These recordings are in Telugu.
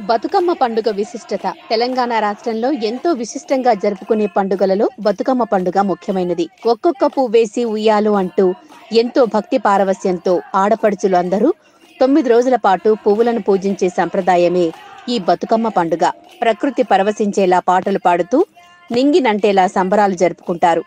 బతుకమ్మ పండుగ విశిష్టత తెలంగాణ రాష్ట్రంలో ఎంతో విశిష్టంగా జరుపుకునే పండుగలలో బతుకమ్మ పండుగ ముఖ్యమైనది ఒక్కొక్క పువ్వేసి ఉయ్యాలు అంటూ ఎంతో భక్తి పారవస్యంతో ఆడపడుచులు అందరూ తొమ్మిది రోజుల పాటు పువ్వులను పూజించే సంప్రదాయమే ఈ బతుకమ్మ పండుగ ప్రకృతి పరవశించేలా పాటలు పాడుతూ నింగినంటేలా సంబరాలు జరుపుకుంటారు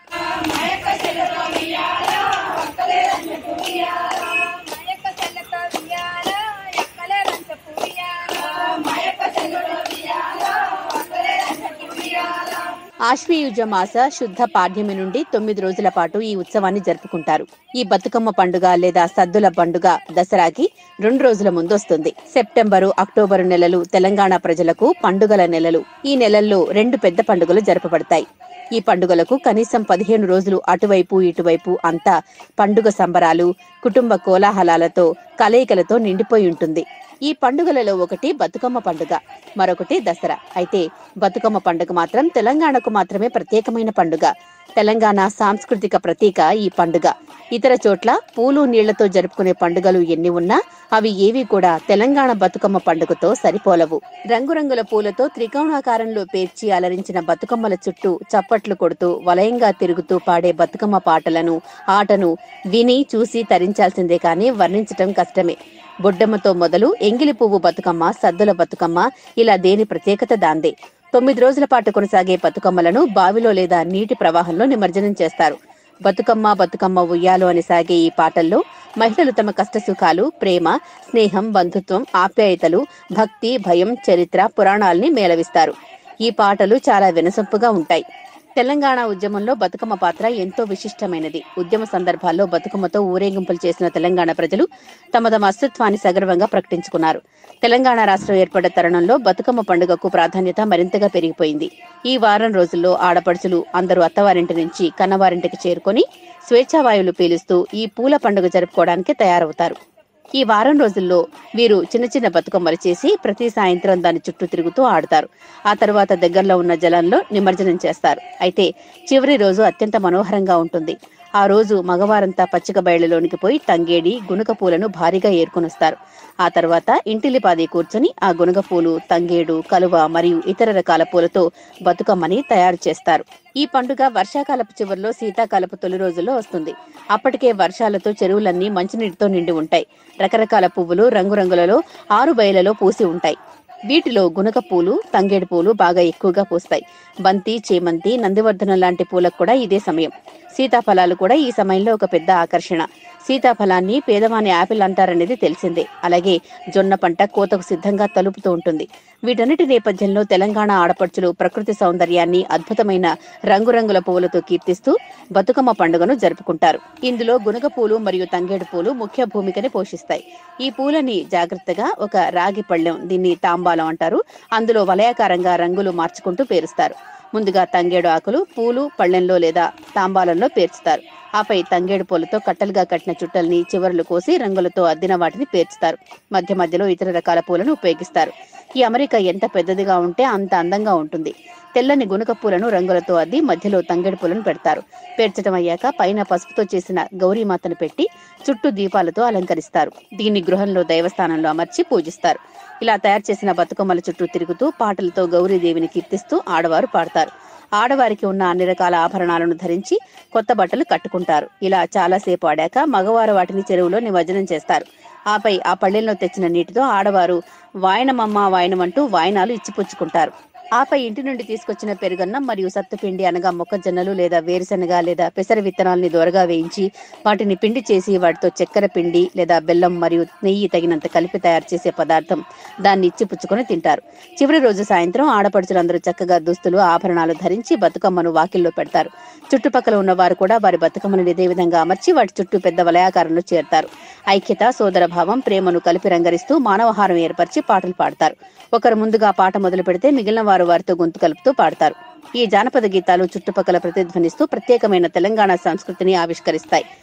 మయక చెల్లక ఉయ్యాల ఎక్కల రంచపు ఉయ్యాల మయక చెల్లక ఉయ్యాల ఎక్కల రంచపు ఉయ్యాల ఆశ్వయుజ మాస శుద్ధ పాడ్యమి నుండి తొమ్మిది రోజుల పాటు ఈ ఉత్సవాన్ని జరుపుకుంటారు ఈ బతుకమ్మ పండుగ లేదా సద్దుల పండుగ దసరాకి రెండు రోజుల ముందు వస్తుంది సెప్టెంబరు అక్టోబరు నెలలు తెలంగాణ ప్రజలకు పండుగల నెలలు ఈ నెలల్లో రెండు పెద్ద పండుగలు జరపబడతాయి ఈ పండుగలకు కనీసం పదిహేను రోజులు అటువైపు ఇటువైపు అంతా పండుగ సంబరాలు కుటుంబ కోలాహలాలతో కలయికలతో నిండిపోయి ఉంటుంది ఈ పండుగలలో ఒకటి బతుకమ్మ పండుగ మరొకటి దసరా అయితే బతుకమ్మ పండుగ మాత్రం తెలంగాణకు మాత్రమే ప్రత్యేకమైన పండుగ తెలంగాణ సాంస్కృతిక ప్రతీక ఈ పండుగ ఇతర చోట్ల పూలు నీళ్లతో జరుపుకునే పండుగలు ఎన్ని ఉన్నా అవి ఏవి కూడా తెలంగాణ బతుకమ్మ పండుగతో సరిపోలవు రంగురంగుల పూలతో త్రికోణాకారంలో పేర్చి అలరించిన బతుకమ్మల చుట్టూ చప్పట్లు కొడుతూ వలయంగా తిరుగుతూ పాడే బతుకమ్మ పాటలను ఆటను విని చూసి తరించాల్సిందే కానీ వర్ణించటం కష్టమే బొడ్డమ్మతో మొదలు ఎంగిలి పువ్వు బతుకమ్మ సద్దుల బతుకమ్మ ఇలా దేని ప్రత్యేకత దాందే తొమ్మిది రోజుల పాటు కొనసాగే బతుకమ్మలను బావిలో లేదా నీటి ప్రవాహంలో నిమజ్జనం చేస్తారు బతుకమ్మ బతుకమ్మ ఉయ్యాలు అని సాగే ఈ పాటల్లో మహిళలు తమ కష్టసుఖాలు ప్రేమ స్నేహం బంధుత్వం ఆప్యాయతలు భక్తి భయం చరిత్ర పురాణాల్ని మేళవిస్తారు ఈ పాటలు చాలా వినసొంపుగా ఉంటాయి తెలంగాణ ఉద్యమంలో బతుకమ్మ పాత్ర ఎంతో విశిష్టమైనది ఉద్యమ సందర్భాల్లో బతుకమ్మతో ఊరేగింపులు చేసిన తెలంగాణ ప్రజలు తమ తమ అస్తిత్వాన్ని సగర్వంగా ప్రకటించుకున్నారు తెలంగాణ రాష్ట్రం ఏర్పడ్డ తరుణంలో బతుకమ్మ పండుగకు ప్రాధాన్యత మరింతగా పెరిగిపోయింది ఈ వారం రోజుల్లో ఆడపడుచులు అందరూ అత్తవారింటి నుంచి కన్నవారింటికి చేరుకొని స్వేచ్ఛావాయువులు పీలుస్తూ ఈ పూల పండుగ జరుపుకోవడానికి తయారవుతారు ఈ వారం రోజుల్లో వీరు చిన్న చిన్న బతుకమ్మలు చేసి ప్రతి సాయంత్రం దాని చుట్టూ తిరుగుతూ ఆడతారు ఆ తర్వాత దగ్గరలో ఉన్న జలంలో నిమజ్జనం చేస్తారు అయితే చివరి రోజు అత్యంత మనోహరంగా ఉంటుంది ఆ రోజు మగవారంతా పచ్చిక బయలులోనికి పోయి తంగేడి గునుక పూలను భారీగా ఏరుకొనొస్తారు ఆ తర్వాత ఇంటిలిపాది కూర్చొని ఆ గునుగ పూలు తంగేడు కలువ మరియు ఇతర రకాల పూలతో బతుకమ్మని తయారు చేస్తారు ఈ పండుగ వర్షాకాలపు చివరిలో శీతాకాలపు తొలి రోజుల్లో వస్తుంది అప్పటికే వర్షాలతో చెరువులన్నీ మంచినీటితో నిండి ఉంటాయి రకరకాల పువ్వులు రంగురంగులలో ఆరు బయలలో పూసి ఉంటాయి వీటిలో గునక పూలు తంగేడు పూలు బాగా ఎక్కువగా పూస్తాయి బంతి చేమంతి నందివర్ధనం లాంటి పూలకు కూడా ఇదే సమయం సీతాఫలాలు కూడా ఈ సమయంలో ఒక పెద్ద ఆకర్షణ సీతాఫలాన్ని పేదవాని యాపిల్ అంటారనేది తెలిసిందే అలాగే జొన్న పంట కోతకు సిద్ధంగా తలుపుతూ ఉంటుంది వీటన్నిటి నేపథ్యంలో తెలంగాణ ఆడపడుచులు ప్రకృతి సౌందర్యాన్ని అద్భుతమైన రంగురంగుల పువ్వులతో కీర్తిస్తూ బతుకమ్మ పండుగను జరుపుకుంటారు ఇందులో గునగ పూలు మరియు తంగేడు పూలు ముఖ్య భూమికని పోషిస్తాయి ఈ పూలని జాగ్రత్తగా ఒక రాగి పళ్ళెం దీన్ని తాంబాలం అంటారు అందులో వలయాకారంగా రంగులు మార్చుకుంటూ పేరుస్తారు ముందుగా తంగేడు ఆకులు పూలు పళ్ళెంలో లేదా తాంబాలంలో పేర్చుతారు ఆపై తంగేడు పూలతో కట్టలుగా కట్టిన చుట్టల్ని చివర్లు కోసి రంగులతో అద్దిన వాటిని పేర్చుతారు మధ్య మధ్యలో ఇతర రకాల పూలను ఉపయోగిస్తారు ఈ అమరిక ఎంత పెద్దదిగా ఉంటే అంత అందంగా ఉంటుంది తెల్లని గునుక పూలను రంగులతో అద్ది మధ్యలో తంగేడు పూలను పెడతారు పేర్చడం అయ్యాక పైన పసుపుతో చేసిన గౌరీమాతను పెట్టి చుట్టూ దీపాలతో అలంకరిస్తారు దీన్ని గృహంలో దైవస్థానంలో అమర్చి పూజిస్తారు ఇలా తయారు చేసిన బతుకమ్మల చుట్టూ తిరుగుతూ పాటలతో గౌరీదేవిని కీర్తిస్తూ ఆడవారు పాడతారు ఆడవారికి ఉన్న అన్ని రకాల ఆభరణాలను ధరించి కొత్త బట్టలు కట్టుకుంటారు ఇలా చాలాసేపు ఆడాక మగవారు వాటిని చెరువులో నిమజ్జనం చేస్తారు ఆపై ఆ పళ్ళెంలో తెచ్చిన నీటితో ఆడవారు వాయనమమ్మ వాయనమంటూ వాయనాలు ఇచ్చిపుచ్చుకుంటారు ఆపై ఇంటి నుండి తీసుకొచ్చిన పెరుగన్నం మరియు సత్తుపిండి అనగా మొక్కజొన్నలు లేదా వేరుశనగ లేదా పెసర విత్తనాల్ని దోరగా వేయించి వాటిని పిండి చేసి వాటితో చక్కెర పిండి లేదా బెల్లం మరియు నెయ్యి తగినంత కలిపి తయారు చేసే పదార్థం దాన్ని ఇచ్చి పుచ్చుకొని తింటారు చివరి రోజు సాయంత్రం ఆడపడుచులందరూ చక్కగా దుస్తులు ఆభరణాలు ధరించి బతుకమ్మను వాకిల్లో పెడతారు చుట్టుపక్కల ఉన్న వారు కూడా వారి బతుకమ్మను ఇదే విధంగా అమర్చి వాటి చుట్టూ పెద్ద వలయాకారంలో చేరుతారు ఐక్యత సోదర భావం ప్రేమను కలిపి రంగరిస్తూ మానవహారం ఏర్పరిచి పాటలు పాడతారు ఒకరు ముందుగా పాట మొదలు పెడితే మిగిలిన వారు వారితో గొంతు కలుపుతూ పాడతారు ఈ జానపద గీతాలు చుట్టుపక్కల ప్రతిధ్వనిస్తూ ప్రత్యేకమైన తెలంగాణ సంస్కృతిని ఆవిష్కరిస్తాయి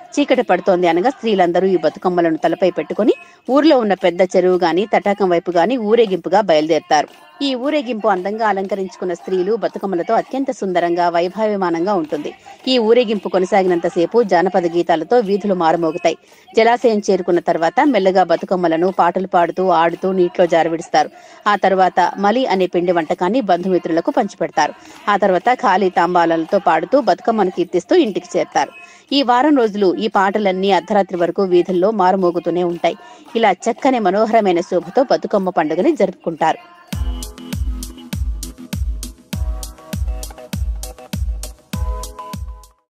చీకటి పడుతోంది అనగా స్త్రీలందరూ ఈ బతుకమ్మలను తలపై పెట్టుకుని ఊర్లో ఉన్న పెద్ద చెరువు గాని తటాకం వైపు గాని ఊరేగింపుగా బయలుదేరతారు ఈ ఊరేగింపు అందంగా అలంకరించుకున్న స్త్రీలు బతుకమ్మలతో అత్యంత సుందరంగా వైభావ్యమానంగా ఉంటుంది ఈ ఊరేగింపు కొనసాగినంతసేపు జానపద గీతాలతో వీధులు మారుమోగుతాయి జలాశయం చేరుకున్న తర్వాత మెల్లగా బతుకమ్మలను పాటలు పాడుతూ ఆడుతూ నీటిలో జారవిడుస్తారు ఆ తర్వాత మలి అనే పిండి వంటకాన్ని బంధుమిత్రులకు పంచిపెడతారు ఆ తర్వాత ఖాళీ తాంబాలతో పాడుతూ బతుకమ్మను కీర్తిస్తూ ఇంటికి చేరతారు ఈ వారం రోజులు ఈ పాటలన్నీ అర్ధరాత్రి వరకు వీధుల్లో మారుమోగుతూనే ఉంటాయి ఇలా చక్కని మనోహరమైన శోభతో బతుకమ్మ పండుగని జరుపుకుంటారు